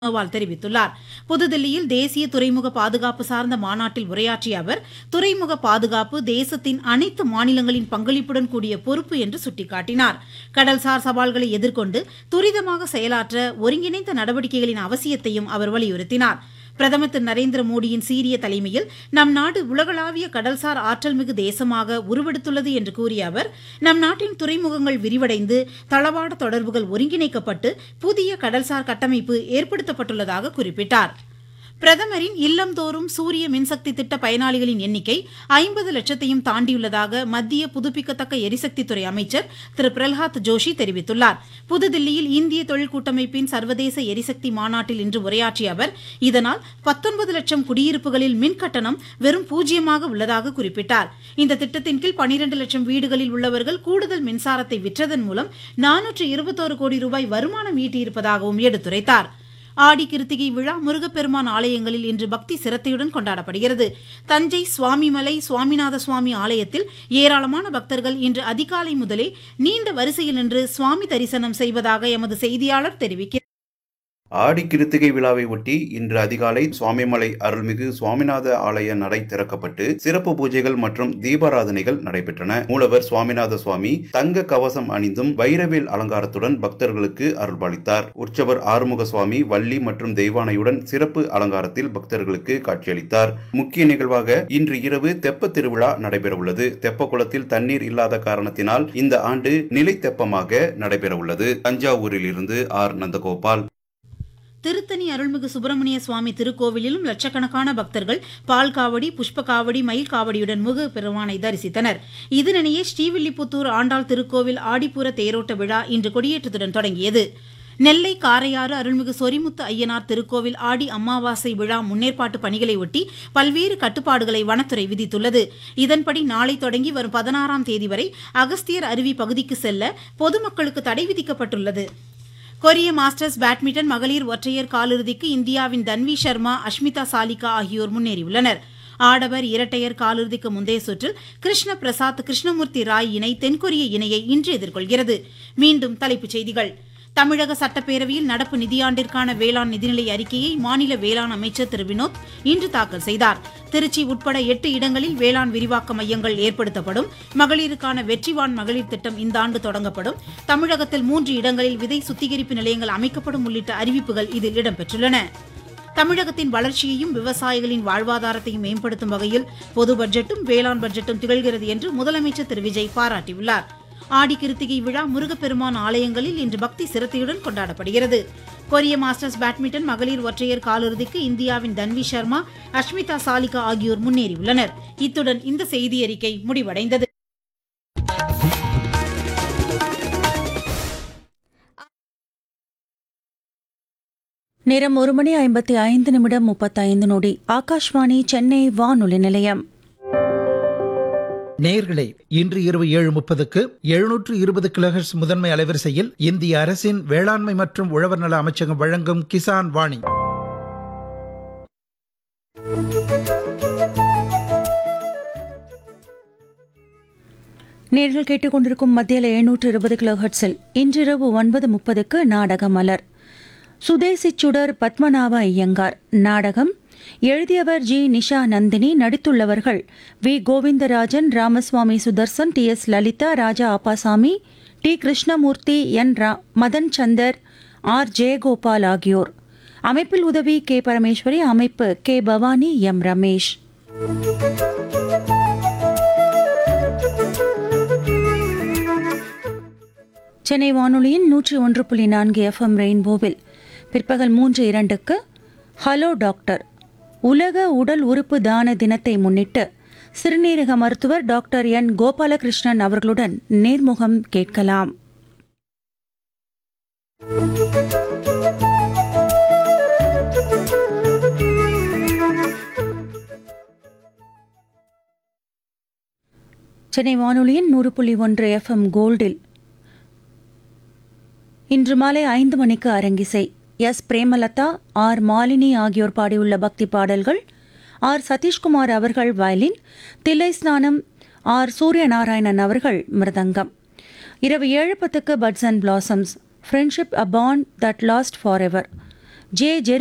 சோனோவால் தெரிவித்துள்ளார் புதுதில்லியில் தேசிய துறைமுக பாதுகாப்பு சார்ந்த மாநாட்டில் உரையாற்றிய அவர் துறைமுக பாதுகாப்பு தேசத்தின் அனைத்து மாநிலங்களின் பங்களிப்புடன் கூடிய பொறுப்பு என்று சுட்டிக்காட்டினார் கடல்சார் சவால்களை எதிர்கொண்டு துரிதமாக செயலாற்ற ஒருங்கிணைந்த நடவடிக்கைகளின் அவசியத்தையும் அவர் வலியுறுத்தினார் பிரதமர் திரு நரேந்திர மோடியின் சீரிய தலைமையில் நம் நாடு உலகளாவிய கடல்சார் ஆற்றல்மிகு தேசமாக உருவெடுத்துள்ளது என்று கூறிய அவர் நம் நாட்டின் துறைமுகங்கள் விரிவடைந்து தளவாட தொடர்புகள் ஒருங்கிணைக்கப்பட்டு புதிய கடல்சார் கட்டமைப்பு ஏற்படுத்தப்பட்டுள்ளதாக குறிப்பிட்டார் பிரதமரின் இல்லந்தோறும் சூரிய மின்சக்தி திட்ட பயனாளிகளின் எண்ணிக்கை ஐம்பது லட்சத்தையும் தாண்டியுள்ளதாக மத்திய புதுப்பிக்கத்தக்க எரிசக்தித்துறை அமைச்சர் திரு பிரல்ஹாத் ஜோஷி தெரிவித்துள்ளார் புதுதில்லியில் இந்திய தொழில் கூட்டமைப்பின் சர்வதேச எரிசக்தி மாநாட்டில் இன்று உரையாற்றிய அவர் இதனால் பத்தொன்பது லட்சம் குடியிருப்புகளில் மின் கட்டணம் வெறும் பூஜ்ஜியமாக உள்ளதாக குறிப்பிட்டார் இந்த திட்டத்தின் கீழ் பனிரண்டு லட்சம் வீடுகளில் உள்ளவர்கள் கூடுதல் மின்சாரத்தை விற்றதன் மூலம் நானூற்று இருபத்தோரு கோடி ரூபாய் வருமானம் ஈட்டியிருப்பதாகவும் எடுத்துரைத்தார் ஆடி கிருத்திகை விழா முருகப்பெருமான் ஆலயங்களில் இன்று பக்தி சிரத்தையுடன் கொண்டாடப்படுகிறது தஞ்சை சுவாமிமலை சுவாமிநாத சுவாமி ஆலயத்தில் ஏராளமான பக்தர்கள் இன்று அதிகாலை முதலே நீண்ட வரிசையில் நின்று சுவாமி தரிசனம் செய்வதாக எமது செய்தியாளர் தெரிவிக்கிறார் ஆடி கிருத்திகை விழாவை ஒட்டி இன்று அதிகாலை சுவாமிமலை அருள்மிகு சுவாமிநாத ஆலய நடை திறக்கப்பட்டு சிறப்பு பூஜைகள் மற்றும் தீபாராதனைகள் நடைபெற்றன மூலவர் சுவாமிநாத சுவாமி தங்க கவசம் அணிந்தும் வைரவேல் அலங்காரத்துடன் பக்தர்களுக்கு அருள்பாலித்தார் உற்சவர் ஆறுமுக சுவாமி வள்ளி மற்றும் தெய்வானையுடன் சிறப்பு அலங்காரத்தில் பக்தர்களுக்கு காட்சியளித்தார் முக்கிய நிகழ்வாக இன்று இரவு தெப்ப திருவிழா நடைபெறவுள்ளது தெப்ப குளத்தில் தண்ணீர் இல்லாத காரணத்தினால் இந்த ஆண்டு நிலை தெப்பமாக நடைபெறவுள்ளது தஞ்சாவூரில் இருந்து ஆர் நந்தகோபால் திருத்தணி அருள்மிகு சுப்பிரமணிய சுவாமி திருக்கோவிலிலும் லட்சக்கணக்கான பக்தர்கள் பால் காவடி புஷ்ப காவடி மயில் காவடியுடன் முக பெருமானை தரிசித்தனர் இதனிடையே ஸ்ரீவில்லிபுத்தூர் ஆண்டாள் திருக்கோவில் ஆடிப்பூர தேரோட்ட விழா இன்று கொடியேற்றத்துடன் தொடங்கியது நெல்லை காரையாறு அருள்மிகு சொரிமுத்து ஐயனார் திருக்கோவில் ஆடி அமாவாசை விழா முன்னேற்பாட்டு பணிகளை ஒட்டி பல்வேறு கட்டுப்பாடுகளை வனத்துறை விதித்துள்ளது இதன்படி நாளை தொடங்கி வரும் பதினாறாம் தேதி வரை அகஸ்தியர் அருவி பகுதிக்கு செல்ல பொதுமக்களுக்கு தடை விதிக்கப்பட்டுள்ளது கொரிய மாஸ்டர்ஸ் பேட்மிண்டன் மகளிர் ஒற்றையர் காலிறுதிக்கு இந்தியாவின் தன்வி சர்மா அஷ்மிதா சாலிகா ஆகியோர் முன்னேறியுள்ளனர் ஆடவர் இரட்டையர் காலிறுதிக்கு முந்தைய சுற்றில் கிருஷ்ண பிரசாத் கிருஷ்ணமூர்த்தி ராய் இணை தென்கொரிய இணையை இன்று எதிர்கொள்கிறது மீண்டும் தலைப்புச் செய்திகள் தமிழக சட்டப்பேரவையில் நடப்பு நிதியாண்டிற்கான வேளாண் நிதிநிலை அறிக்கையை மாநில வேளாண் அமைச்சர் திரு வினோத் இன்று தாக்கல் செய்தார் திருச்சி உட்பட எட்டு இடங்களில் வேளாண் விரிவாக்க மையங்கள் ஏற்படுத்தப்படும் மகளிருக்கான வெற்றிவான் மகளிர் திட்டம் இந்த ஆண்டு தொடங்கப்படும் தமிழகத்தில் மூன்று இடங்களில் விதை சுத்திகரிப்பு நிலையங்கள் அமைக்கப்படும் உள்ளிட்ட அறிவிப்புகள் இதில் இடம்பெற்றுள்ளன தமிழகத்தின் வளர்ச்சியையும் விவசாயிகளின் வாழ்வாதாரத்தையும் மேம்படுத்தும் வகையில் பொது பட்ஜெட்டும் வேளாண் பட்ஜெட்டும் திகழ்கிறது என்று முதலமைச்சர் திரு விஜய் பாராட்டியுள்ளார் ஆடி கிருத்திகை விழா முருகப்பெருமான் ஆலயங்களில் இன்று பக்தி சிரத்தையுடன் கொண்டாடப்படுகிறது கொரிய மாஸ்டர்ஸ் பேட்மிண்டன் மகளிர் ஒற்றையர் காலிறுதிக்கு இந்தியாவின் தன்வி சர்மா அஷ்மிதா சாலிகா ஆகியோர் முன்னேறியுள்ளனர் இத்துடன் இந்த செய்தியறிக்கை முடிவடைந்தது நேரம் ஒரு மணி ஐம்பத்தி ஐந்து நிமிடம் முப்பத்தைந்து நொடி ஆகாஷ்வாணி சென்னை வானொலி நிலையம் நேயர்களே இன்று இரவு ஏழு முப்பதுக்கு எழுநூற்று இருபது கிலோஹெர்ட்ஸ் முதன்மை அலைவரிசையில் இந்திய அரசின் வேளாண்மை மற்றும் உழவர் நல அமைச்சகம் வழங்கும் கிசான் வாணி நேர்கள் கேட்டுக்கொண்டிருக்கும் மத்தியில் எழுநூற்று இருபது கிலோஹெர்ட்ஸில் இன்றிரவு ஒன்பது முப்பதுக்கு நாடக மலர் சுதேசி சுடர் பத்மநாப ஐயங்கார் நாடகம் எழுதியவர் ஜி நிஷா நந்தினி நடித்துள்ளவர்கள் V Govindarajan Ramaswamy Sudarsan T S Lalitha Raja Appasamy T Krishnamurthy N ரா மதன் சந்தர் ஆர் ஜெயகோபால் ஆகியோர் அமைப்பில் உதவி கே பரமேஸ்வரி அமைப்பு கே பவானி எம் ரமேஷ் சென்னை வானொலியின் நூற்றி ஒன்று புள்ளி நான்கு எஃப்எம் ரெயின்போவில் பிற்பகல் மூன்று இரண்டுக்கு ஹலோ டாக்டர் உலக உடல் உறுப்பு தான தினத்தை முன்னிட்டு சிறுநீரக மருத்துவர் டாக்டர் என் கோபாலகிருஷ்ணன் அவர்களுடன் நேர்முகம் கேட்கலாம் சென்னை வானொலியின் நூறு புள்ளி ஒன்று எஃப்எம் கோல்டில் இன்று மாலை ஐந்து மணிக்கு அரங்கிசை எஸ் பிரேமலதா ஆர் மாலினி ஆகியோர் பாடியுள்ள பக்தி பாடல்கள் ஆர் சதீஷ்குமார் அவர்கள் வயலின் தில்லை ஸ்நானம் ஆர் சூரியநாராயணன் அவர்கள் மிருதங்கம் இரவு ஏழு பத்துக்கு buds and blossoms friendship a bond that lasts forever J Jeru